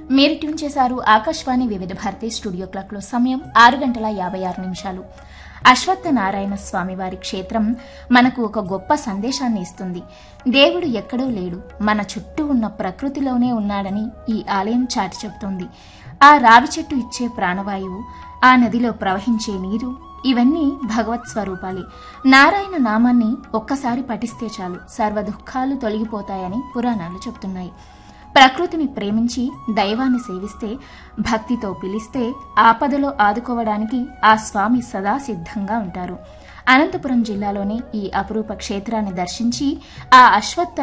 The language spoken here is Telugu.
మీరు ట్యూన్ చేశారు ఆకాశవాణి వివిధ భారతి స్టూడియో క్లాక్లో సమయం ఆరు గంటల యాభై ఆరు నిమిషాలు అశ్వత్థ నారాయణ స్వామివారి క్షేత్రం మనకు ఒక గొప్ప సందేశాన్ని ఇస్తుంది దేవుడు ఎక్కడో లేడు మన చుట్టూ ఉన్న ప్రకృతిలోనే ఉన్నాడని ఈ ఆలయం చాటి చెబుతోంది ఆ రావి చెట్టు ఇచ్చే ప్రాణవాయువు ఆ నదిలో ప్రవహించే నీరు ఇవన్నీ భగవత్ స్వరూపాలే నారాయణ నామాన్ని ఒక్కసారి పఠిస్తే చాలు సర్వ దుఃఖాలు తొలగిపోతాయని పురాణాలు చెప్తున్నాయి ప్రకృతిని ప్రేమించి దైవాన్ని సేవిస్తే భక్తితో పిలిస్తే ఆపదలో ఆదుకోవడానికి ఆ స్వామి సదా సిద్ధంగా ఉంటారు అనంతపురం జిల్లాలోని ఈ అపురూప క్షేత్రాన్ని దర్శించి ఆ అశ్వత్థ